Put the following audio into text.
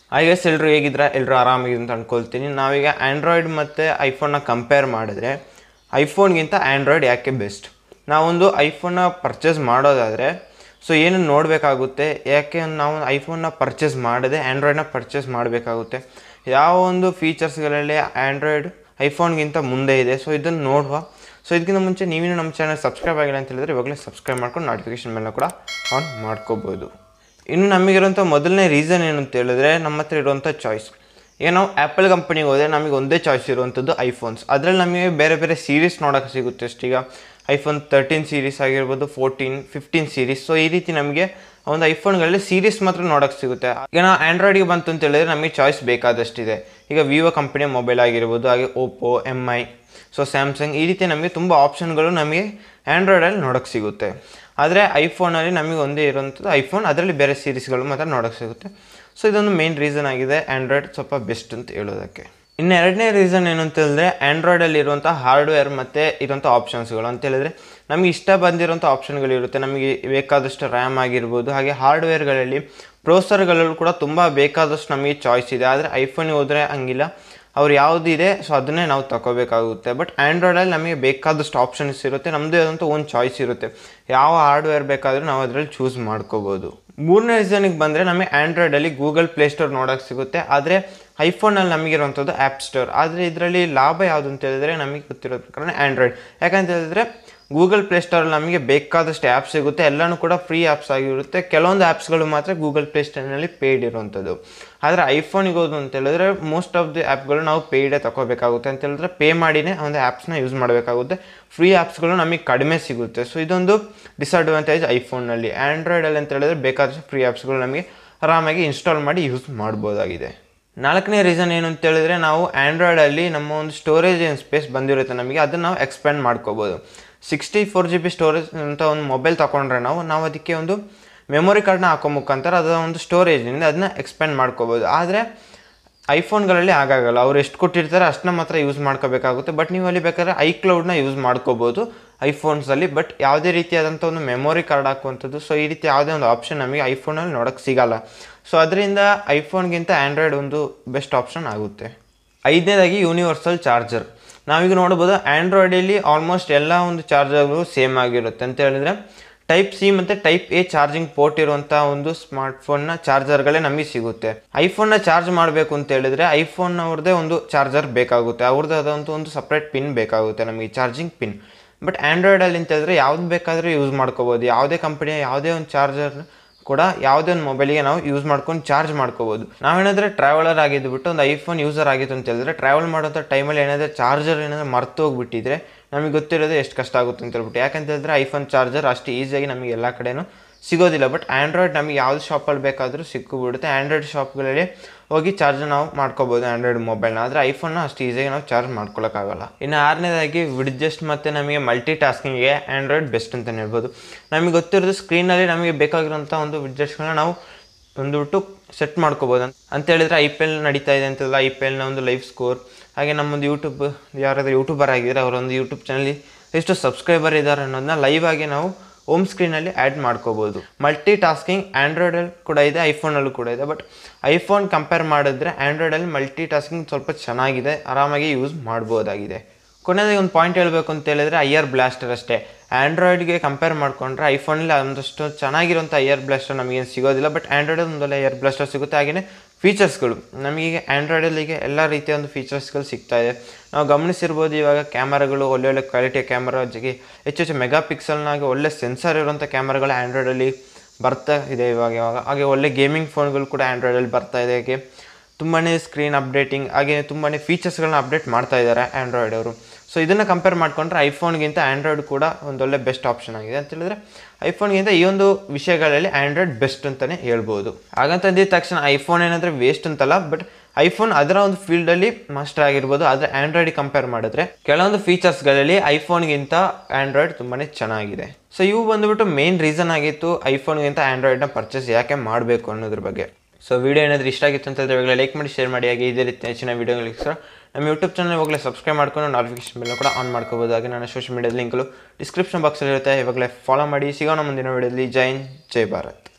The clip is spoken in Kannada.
ಐ ಗೆಸ್ ಎಲ್ಲರೂ ಹೇಗಿದ್ರೆ ಎಲ್ಲರೂ ಆರಾಮಾಗಿದೆ ಅಂತ ಅನ್ಕೊಳ್ತೀನಿ ನಾವೀಗ ಆ್ಯಂಡ್ರಾಯ್ಡ್ ಮತ್ತು ಐಫೋನ್ನ ಕಂಪೇರ್ ಮಾಡಿದ್ರೆ ಐಫೋನ್ಗಿಂತ ಆ್ಯಂಡ್ರಾಯ್ಡ್ ಯಾಕೆ ಬೆಸ್ಟ್ ನಾವೊಂದು ಐಫೋನ್ನ ಪರ್ಚೇಸ್ ಮಾಡೋದಾದರೆ ಸೊ ಏನು ನೋಡಬೇಕಾಗುತ್ತೆ ಯಾಕೆ ನಾವು ಐಫೋನ್ನ ಪರ್ಚೇಸ್ ಮಾಡದೆ ಆ್ಯಂಡ್ರಾಯ್ಡ್ನ ಪರ್ಚೇಸ್ ಮಾಡಬೇಕಾಗುತ್ತೆ ಯಾವ ಒಂದು ಫೀಚರ್ಸ್ಗಳಲ್ಲಿ ಆ್ಯಂಡ್ರಾಯ್ಡ್ ಐಫೋನ್ಗಿಂತ ಮುಂದೆ ಇದೆ ಸೊ ಇದನ್ನು ನೋಡುವ ಸೊ ಇದಕ್ಕಿಂತ ಮುಂಚೆ ನೀವೇನು ನಮ್ಮ ಚಾನಲ್ ಸಬ್ಸ್ಕ್ರೈಬ್ ಆಗಿಲ್ಲ ಅಂತ ಹೇಳಿದ್ರೆ ಇವಾಗಲೇ ಸಬ್ಸ್ಕ್ರೈಬ್ ಮಾಡ್ಕೊಂಡು ನೋಟಿಫಿಕೇಶನ್ ಮೇಲೆ ಕೂಡ ಆನ್ ಮಾಡ್ಕೋಬೋದು ಇನ್ನು ನಮಗಿರುವಂಥ ಮೊದಲನೇ ರೀಸನ್ ಏನು ಅಂತ ಹೇಳಿದ್ರೆ ನಮ್ಮ ಹತ್ರ ಇರುವಂಥ ಚಾಯ್ಸ್ ಈಗ ನಾವು ಆ್ಯಪಲ್ ಕಂಪನಿಗೆ ಹೋದರೆ ನಮಗೆ ಒಂದೇ ಚಾಯ್ಸ್ ಇರುವಂಥದ್ದು ಐಫೋನ್ಸ್ ಅದರಲ್ಲಿ ನಮಗೆ ಬೇರೆ ಬೇರೆ ಸೀರೀಸ್ ನೋಡೋಕ್ಕೆ ಸಿಗುತ್ತೆ ಅಷ್ಟೀಗ ಐಫೋನ್ ತರ್ಟೀನ್ ಸೀರೀಸ್ ಆಗಿರ್ಬೋದು ಫೋರ್ಟೀನ್ ಫಿಫ್ಟೀನ್ ಸೀರೀಸ್ ಸೊ ಈ ರೀತಿ ನಮಗೆ ಒಂದು ಐಫೋನ್ಗಳಲ್ಲಿ ಸೀರೀಸ್ ಮಾತ್ರ ನೋಡೋಕ್ಕೆ ಸಿಗುತ್ತೆ ಈಗ ನಾವು ಆ್ಯಂಡ್ರಾಯ್ಡಿಗೆ ಬಂತು ಅಂತ ಹೇಳಿದ್ರೆ ನಮಗೆ ಚಾಯ್ಸ್ ಬೇಕಾದಷ್ಟಿದೆ ಈಗ ವಿವೋ ಕಂಪನಿಯ ಮೊಬೈಲ್ ಆಗಿರ್ಬೋದು ಹಾಗೆ Oppo M I so Samsung ಈ ರೀತಿ ನಮಗೆ ತುಂಬ ಆಪ್ಷನ್ಗಳು ನಮಗೆ ಆ್ಯಂಡ್ರಾಯ್ಡಲ್ಲಿ ನೋಡೋಕ್ಕೆ ಸಿಗುತ್ತೆ ಆದರೆ ಐಫೋನಲ್ಲಿ ನಮಗೆ ಒಂದೇ ಇರೋಂಥದ್ದು ಐಫೋನ್ ಅದರಲ್ಲಿ ಬೇರೆ ಸೀರೀಸ್ಗಳು ಮಾತ್ರ ನೋಡೋಕ್ಕೆ ಸಿಗುತ್ತೆ ಸೊ ಇದೊಂದು ಮೇನ್ ರೀಸನ್ ಆಗಿದೆ ಆ್ಯಂಡ್ರಾಯ್ಡ್ ಸ್ವಲ್ಪ ಬೆಸ್ಟ್ ಅಂತ ಹೇಳೋದಕ್ಕೆ ಇನ್ನು ಎರಡನೇ ರೀಸನ್ ಏನು ಅಂತ ಹೇಳಿದ್ರೆ ಆ್ಯಂಡ್ರಾಯ್ಡಲ್ಲಿ ಇರುವಂಥ ಹಾರ್ಡ್ವೇರ್ ಮತ್ತು ಇರುವಂಥ ಆಪ್ಷನ್ಸ್ಗಳು ಅಂತ ಹೇಳಿದ್ರೆ ನಮಗೆ ಇಷ್ಟ ಬಂದಿರೋಂಥ ಆಪ್ಷನ್ಗಳಿರುತ್ತೆ ನಮಗೆ ಬೇಕಾದಷ್ಟು ರ್ಯಾಮ್ ಆಗಿರ್ಬೋದು ಹಾಗೆ ಹಾರ್ಡ್ವೇರ್ಗಳಲ್ಲಿ ಪ್ರೋಸರ್ಗಳಲ್ಲೂ ಕೂಡ ತುಂಬ ಬೇಕಾದಷ್ಟು ನಮಗೆ ಚಾಯ್ಸ್ ಇದೆ ಆದರೆ ಐಫೋನಿಗೆ ಹೋದರೆ ಹಂಗಿಲ್ಲ ಅವ್ರು ಯಾವುದಿದೆ ಸೊ ಅದನ್ನೇ ನಾವು ತಗೋಬೇಕಾಗುತ್ತೆ ಬಟ್ ಆ್ಯಂಡ್ರಾಯ್ಡಲ್ಲಿ ನಮಗೆ ಬೇಕಾದಷ್ಟು ಆಪ್ಷನ್ಸ್ ಇರುತ್ತೆ ನಮ್ಮದೇ ಆದಂಥ ಒಂದು ಚಾಯ್ಸ್ ಇರುತ್ತೆ ಯಾವ ಹಾರ್ಡ್ವೇರ್ ಬೇಕಾದರೂ ನಾವು ಅದರಲ್ಲಿ ಚೂಸ್ ಮಾಡ್ಕೋಬೋದು ಮೂರನೇ ರೀಸನಿಗೆ ಬಂದರೆ ನಮಗೆ ಆ್ಯಂಡ್ರಾಯ್ಡಲ್ಲಿ ಗೂಗಲ್ ಪ್ಲೇಸ್ಟೋರ್ ನೋಡೋಕ್ಕೆ ಸಿಗುತ್ತೆ ಆದರೆ ಐಫೋನಲ್ಲಿ ನಮಗಿರುವಂಥದ್ದು ಆ್ಯಪ್ ಸ್ಟೋರ್ ಆದರೆ ಇದರಲ್ಲಿ ಲಾಭ ಯಾವುದು ಅಂತ ಹೇಳಿದ್ರೆ ನಮಗೆ ಗೊತ್ತಿರೋ ಪ್ರಕಾರ ಆ್ಯಂಡ್ರಾಯ್ಡ್ ಯಾಕಂತ ಹೇಳಿದ್ರೆ ಗೂಗಲ್ ಪ್ಲೇಸ್ಟೋರಲ್ಲಿ ನಮಗೆ ಬೇಕಾದಷ್ಟು ಆ್ಯಪ್ಸ್ ಸಿಗುತ್ತೆ ಎಲ್ಲನೂ ಕೂಡ ಫ್ರೀ ಆ್ಯಪ್ಸ್ ಆಗಿರುತ್ತೆ ಕೆಲವೊಂದು ಆ್ಯಪ್ಸ್ಗಳು ಮಾತ್ರ ಗೂಗಲ್ ಪ್ಲೇಸ್ಟೋರ್ನಲ್ಲಿ ಪೇಯ್ಡ್ ಇರುವಂಥದ್ದು ಆದರೆ ಐಫೋನಿಗೆ ಹೋದು ಅಂತ ಹೇಳಿದ್ರೆ ಮೋಸ್ಟ್ ಆಫ್ ದಿ ಆ್ಯಪ್ಗಳು ನಾವು ಪೇಯ್ಡೇ ತಗೋಬೇಕಾಗುತ್ತೆ ಅಂತ ಹೇಳಿದ್ರೆ ಪೇ ಮಾಡಿನೇ ಒಂದು ಆ್ಯಪ್ಸ್ನ ಯೂಸ್ ಮಾಡಬೇಕಾಗುತ್ತೆ ಫ್ರೀ ಆ್ಯಪ್ಸ್ಗಳು ನಮಗೆ ಕಡಿಮೆ ಸಿಗುತ್ತೆ ಸೊ ಇದೊಂದು ಡಿಸಡ್ವಾಂಟೇಜ್ ಐಫೋನಲ್ಲಿ ಆ್ಯಂಡ್ರಾಯ್ಡಲ್ಲಿ ಅಂತ ಹೇಳಿದ್ರೆ ಬೇಕಾದಷ್ಟು ಫ್ರೀ ಆ್ಯಪ್ಸ್ಗಳು ನಮಗೆ ಆರಾಮಾಗಿ ಇನ್ಸ್ಟಾಲ್ ಮಾಡಿ ಯೂಸ್ ಮಾಡ್ಬೋದಾಗಿದೆ ನಾಲ್ಕನೇ ರೀಸನ್ ಏನು ಅಂತ ಹೇಳಿದ್ರೆ ನಾವು ಆ್ಯಂಡ್ರಾಯ್ಡಲ್ಲಿ ನಮ್ಮ ಒಂದು ಸ್ಟೋರೇಜ್ ಏನು ಸ್ಪೇಸ್ ಬಂದಿರುತ್ತೆ ನಮಗೆ ಅದನ್ನು ನಾವು ಎಕ್ಸ್ಪ್ಯಾಂಡ್ ಮಾಡ್ಕೋಬೋದು sixty four G B storage ಅಂತ ಒಂದು ಮೊಬೈಲ್ ತೊಗೊಂಡ್ರೆ ನಾವು ನಾವು ಅದಕ್ಕೆ ಒಂದು ಮೆಮೊರಿ ಕಾರ್ಡ್ನ ಹಾಕೋ ಮುಖಾಂತರ ಅದರ ಒಂದು ಸ್ಟೋರೇಜಿಂದ ಅದನ್ನ ಎಕ್ಸ್ಪ್ಯಾಂಡ್ ಮಾಡ್ಕೋಬೋದು ಆದರೆ ಐಫೋನ್ಗಳಲ್ಲಿ ಆಗಾಗಲ್ಲ ಅವ್ರು ಎಷ್ಟು ಕೊಟ್ಟಿರ್ತಾರೆ ಅಷ್ಟನ್ನ ಮಾತ್ರ ಯೂಸ್ ಮಾಡ್ಕೋಬೇಕಾಗುತ್ತೆ ಬಟ್ ನೀವು ಅಲ್ಲಿ ಬೇಕಾದ್ರೆ ಐಕ್ಲೌಡ್ನ ಯೂಸ್ ಮಾಡ್ಕೋಬೋದು ಐಫೋನ್ಸಲ್ಲಿ ಬಟ್ ಯಾವುದೇ ರೀತಿಯಾದಂಥ ಒಂದು ಮೆಮೊರಿ ಕಾರ್ಡ್ ಹಾಕುವಂಥದ್ದು ಸೊ ಈ ರೀತಿ ಯಾವುದೇ ಒಂದು ಆಪ್ಷನ್ ನಮಗೆ ಐಫೋನಲ್ಲಿ ನೋಡೋಕ್ಕೆ ಸಿಗಲ್ಲ ಸೊ ಅದರಿಂದ ಐಫೋನ್ಗಿಂತ ಆ್ಯಂಡ್ರಾಯ್ಡ್ ಒಂದು ಬೆಸ್ಟ್ ಆಪ್ಷನ್ ಆಗುತ್ತೆ ಐದನೇದಾಗಿ ಯೂನಿವರ್ಸಲ್ ಚಾರ್ಜರ್ ನಾವೀಗ ನೋಡ್ಬೋದು ಆ್ಯಂಡ್ರಾಯ್ಡಲ್ಲಿ ಆಲ್ಮೋಸ್ಟ್ ಎಲ್ಲ ಒಂದು ಚಾರ್ಜರ್ಗಳು ಸೇಮ್ ಆಗಿರುತ್ತೆ ಅಂತ ಹೇಳಿದ್ರೆ ಟೈಪ್ ಸಿ ಮತ್ತು ಟೈಪ್ ಎ ಚಾರ್ಜಿಂಗ್ ಪೋರ್ಟ್ ಇರುವಂಥ ಒಂದು ಸ್ಮಾರ್ಟ್ಫೋನ್ನ ಚಾರ್ಜರ್ಗಳೇ ನಮಗೆ ಸಿಗುತ್ತೆ ಐಫೋನ್ನ ಚಾರ್ಜ್ ಮಾಡಬೇಕು ಅಂತ ಹೇಳಿದ್ರೆ ಐಫೋನ್ ಅವ್ರದ್ದೇ ಒಂದು ಚಾರ್ಜರ್ ಬೇಕಾಗುತ್ತೆ ಅವ್ರದ್ದೇ ಆದಂಥ ಒಂದು ಸಪ್ರೇಟ್ ಪಿನ್ ಬೇಕಾಗುತ್ತೆ ನಮಗೆ ಚಾರ್ಜಿಂಗ್ ಪಿನ್ ಬಟ್ ಆ್ಯಂಡ್ರಾಯ್ಡಲ್ಲಿ ಅಂತ ಹೇಳಿದ್ರೆ ಯಾವ್ದು ಬೇಕಾದರೂ ಯೂಸ್ ಮಾಡ್ಕೋಬೋದು ಯಾವುದೇ ಕಂಪನಿಯ ಯಾವುದೇ ಒಂದು ಚಾರ್ಜರ್ ಕೂಡ ಯಾವುದೇ ಒಂದು ಮೊಬೈಲಿಗೆ ನಾವು ಯೂಸ್ ಮಾಡ್ಕೊಂಡು ಚಾರ್ಜ್ ಮಾಡ್ಕೋಬೋದು ನಾವೇನಾದರೆ ಟ್ರಾವೆಲರ್ ಆಗಿದ್ದುಬಿಟ್ಟು ಒಂದು ಐಫೋನ್ ಯೂಸರ್ ಆಗಿತ್ತು ಅಂತ ಹೇಳಿದ್ರೆ ಟ್ರಾವೆಲ್ ಮಾಡೋಂಥ ಟೈಮಲ್ಲಿ ಏನಾದರೂ ಚಾರ್ಜರ್ ಏನಾದರೂ ಮರ್ತು ಹೋಗ್ಬಿಟ್ಟಿದ್ರೆ ನಮಗೆ ಗೊತ್ತಿರೋದು ಎಷ್ಟು ಕಷ್ಟ ಆಗುತ್ತೆ ಅಂತ ಹೇಳ್ಬಿಟ್ಟು ಯಾಕಂತ ಹೇಳಿದ್ರೆ ಐಫೋನ್ ಚಾರ್ಜರ್ ಅಷ್ಟು ಈಸಿಯಾಗಿ ನಮಗೆ ಎಲ್ಲ ಕಡೆನೂ ಸಿಗೋದಿಲ್ಲ ಬಟ್ ಆ್ಯಂಡ್ರಾಯ್ಡ್ ನಮಗೆ ಯಾವ್ದು ಶಾಪಲ್ಲಿ ಬೇಕಾದರೂ ಸಿಕ್ಕಿಬಿಡುತ್ತೆ ಆ್ಯಂಡ್ರಾಯ್ಡ್ ಶಾಪ್ಗಳಲ್ಲಿ ಹೋಗಿ ಚಾರ್ಜ್ ನಾವು ಮಾಡ್ಕೋಬೋದು ಆ್ಯಂಡ್ರಾಯ್ಡ್ ಮೊಬೈಲ್ನ ಆದರೆ ಐಫೋನ್ನ ಅಷ್ಟು ಈಸಿಯಾಗಿ ನಾವು ಚಾರ್ಜ್ ಮಾಡ್ಕೊಳ್ಳೋಕ್ಕಾಗಲ್ಲ ಇನ್ನು ಆರನೇದಾಗಿ ವಿಡ್ಜೆಸ್ಟ್ ಮತ್ತು ನಮಗೆ ಮಲ್ಟಿ ಟಾಸ್ಕಿಂಗ್ಗೆ ಆ್ಯಂಡ್ರಾಯ್ಡ್ ಬೆಸ್ಟ್ ಅಂತಲೇ ಹೇಳ್ಬೋದು ನಮಗೆ ಗೊತ್ತಿರೋದು ಸ್ಕ್ರೀನಲ್ಲಿ ನಮಗೆ ಬೇಕಾಗಿರೋಂಥ ಒಂದು ವಿಡ್ಜೆಟ್ಸ್ಗಳನ್ನ ನಾವು ಒಂದು ಬಿಟ್ಟು ಸೆಟ್ ಮಾಡ್ಕೋಬೋದು ಅಂತ ಅಂತ ಹೇಳಿದ್ರೆ ಐ ಪಿ ಎಲ್ ನಡೀತಾ ಇದೆ ಅಂತಲ್ಲ ಐ ಪಿ ಎಲ್ನ ಒಂದು ಲೈವ್ ಸ್ಕೋರ್ ಹಾಗೆ ನಮ್ಮೊಂದು ಯೂಟ್ಯೂಬ್ ಯಾರಾದರೂ ಯೂಟ್ಯೂಬರ್ ಆಗಿದ್ದಾರೆ ಅವರೊಂದು ಯೂಟ್ಯೂಬ್ ಚಾನಲ್ ಎಷ್ಟು ಸಬ್ಸ್ಕ್ರೈಬರ್ ಇದ್ದಾರೆ ಅನ್ನೋದನ್ನ ಲೈವ್ ಆಗಿ ನಾವು ಹೋಮ್ ಸ್ಕ್ರೀನಲ್ಲಿ ಆ್ಯಡ್ ಮಾಡ್ಕೋಬೋದು ಮಲ್ಟಿ ಟಾಸ್ಕಿಂಗ್ ಆ್ಯಂಡ್ರಾಯ್ಡಲ್ಲಿ ಕೂಡ ಇದೆ ಐಫೋನಲ್ಲೂ ಕೂಡ ಇದೆ ಬಟ್ ಐಫೋನ್ ಕಂಪೇರ್ ಮಾಡಿದ್ರೆ ಆ್ಯಂಡ್ರಾಯ್ಡಲ್ಲಿ ಮಲ್ಟಿ ಟಾಸ್ಕಿಂಗ್ ಸ್ವಲ್ಪ ಚೆನ್ನಾಗಿದೆ ಆರಾಮಾಗಿ ಯೂಸ್ ಮಾಡ್ಬೋದಾಗಿದೆ ಕೊನೆಯದಾಗಿ ಒಂದು ಪಾಯಿಂಟ್ ಹೇಳಬೇಕು ಅಂತ ಹೇಳಿದ್ರೆ ಐಯರ್ ಬ್ಲಾಸ್ಟರ್ ಅಷ್ಟೇ ಆ್ಯಂಡ್ರಾಯ್ಡ್ಗೆ ಕಂಪೇರ್ ಮಾಡಿಕೊಂಡ್ರೆ ಐಫೋನಲ್ಲಿ ಒಂದಷ್ಟು ಚೆನ್ನಾಗಿರೋಂಥ ಐಯರ್ ಬ್ಲಾಸ್ಟರ್ ನಮಗೇನು ಸಿಗೋದಿಲ್ಲ ಬಟ್ ಆ್ಯಂಡ್ರಾಯ್ಡಲ್ಲಿ ಒಂದೊಳ್ಳೆ ಏರ್ ಬ್ಲಾಸ್ಟರ್ ಸಿಗುತ್ತೆ ಹಾಗೆಯೇ ಫೀಚರ್ಸ್ಗಳು ನಮಗೆ ಆ್ಯಂಡ್ರಾಯ್ಡಲ್ಲಿಗೆ ಎಲ್ಲ ರೀತಿಯ ಒಂದು ಫೀಚರ್ಸ್ಗಳು ಸಿಗ್ತಾ ಇದೆ ನಾವು ಗಮನಿಸಿರ್ಬೋದು ಇವಾಗ ಕ್ಯಾಮರಾಗಳು ಒಳ್ಳೆ ಒಳ್ಳೆ ಕ್ವಾಲಿಟಿಯ ಕ್ಯಾಮರಾ ಜೊತೆಗೆ ಹೆಚ್ಚು ಹೆಚ್ಚು ಮೆಗಾ ಪಿಕ್ಸಲ್ನಾಗೆ ಒಳ್ಳೆ ಸೆನ್ಸರ್ ಇರುವಂಥ ಕ್ಯಾಮರಾಗಳು ಆ್ಯಂಡ್ರಾಯ್ಡಲ್ಲಿ ಬರ್ತಾ ಇದೆ ಇವಾಗ ಇವಾಗ ಹಾಗೆ ಒಳ್ಳೆ ಗೇಮಿಂಗ್ ಫೋನ್ಗಳು ಕೂಡ ಆ್ಯಂಡ್ರಾಯ್ಡಲ್ಲಿ ಬರ್ತಾ ಇದೆ ಹಾಗೆ ತುಂಬಾ ಸ್ಕ್ರೀನ್ ಅಪ್ಡೇಟಿಂಗ್ ಹಾಗೆ ತುಂಬಾ ಫೀಚರ್ಸ್ಗಳನ್ನ ಅಪ್ಡೇಟ್ ಮಾಡ್ತಾ ಇದ್ದಾರೆ ಆ್ಯಂಡ್ರಾಯ್ಡ್ ಅವರು ಸೊ ಇದನ್ನು ಕಂಪೇರ್ ಮಾಡಿಕೊಂಡ್ರೆ ಐಫೋನ್ಗಿಂತ ಆ್ಯಂಡ್ರಾಯ್ಡ್ ಕೂಡ ಒಂದೊಳ್ಳೆ ಬೆಸ್ಟ್ ಆಪ್ಷನ್ ಆಗಿದೆ ಅಂತ ಹೇಳಿದ್ರೆ ಐಫೋನ್ಗಿಂತ ಈ ಒಂದು ವಿಷಯಗಳಲ್ಲಿ ಆ್ಯಂಡ್ರಾಯ್ಡ್ ಬೆಸ್ಟ್ ಅಂತಲೇ ಹೇಳ್ಬೋದು ಹಾಗಂತ ಅಂದಿದ ತಕ್ಷಣ ಐಫೋನ್ ಏನಂದರೆ ವೇಸ್ಟ್ ಅಂತಲ್ಲ ಬಟ್ ಐಫೋನ್ ಅದರ ಒಂದು ಫೀಲ್ಡಲ್ಲಿ ಮಾಸ್ಟರ್ ಆಗಿರ್ಬೋದು ಆದರೆ ಆ್ಯಂಡ್ರಾಯ್ಡ್ ಕಂಪೇರ್ ಮಾಡಿದ್ರೆ ಕೆಲವೊಂದು ಫೀಚರ್ಸ್ಗಳಲ್ಲಿ ಐಫೋನ್ಗಿಂತ ಆ್ಯಂಡ್ರಾಯ್ಡ್ ತುಂಬಾ ಚೆನ್ನಾಗಿದೆ ಸೊ ಇವು ಬಂದುಬಿಟ್ಟು ಮೇನ್ ರೀಸನ್ ಆಗಿತ್ತು ಐಫೋನ್ಗಿಂತ ಆ್ಯಂಡ್ರಾಯ್ಡ್ನ ಪರ್ಚೇಸ್ ಯಾಕೆ ಮಾಡಬೇಕು ಅನ್ನೋದ್ರ ಬಗ್ಗೆ ಸೊ ವಿಡಿಯೋ ಏನಾದರೂ ಇಷ್ಟ ಆಗಿತ್ತು ಅಂತ ಹೇಳಿದ್ರೆ ಇವಾಗಲೇ ಲೈಕ್ ಮಾಡಿ ಶೇರ್ ಮಾಡಿ ಹಾಗೆ ಇದೇ ರೀತಿ ಹೆಚ್ಚಿನ ವೀಡಿಯೋಗಳಿಗೋಸ್ಕರ ನಮ್ಮ ಯೂಟ್ಯೂಬ್ ಚಾನಲ್ ಇವಾಗಲೇ ಸಬ್ಸ್ಕ್ರೈಬ್ ಮಾಡ್ಕೊಂಡು ನೋಟಿಫಿಕೇಶನ್ ಬೆಲ್ಲ ಕೂಡ ಆನ್ ಮಾಡ್ಕೋಬೋದು ಹಾಗೆ ನನ್ನ ಸೋಷಿಯಲ್ ಮೀಡಿಯಾದ ಲಿಂಕ್ಗಳು ಡಿಸ್ಕ್ರಿಪ್ಷನ್ ಬಾಕ್ಸಲ್ಲಿ ಇರುತ್ತೆ ಇವಾಗಲೇ ಫಾಲೋ ಮಾಡಿ ಸಿಗೋಣ ಮುಂದಿನ ವೀಡಿಯೋದಲ್ಲಿ ಜೈ ಹಿಂದ್ ಜೈ ಭಾರತ್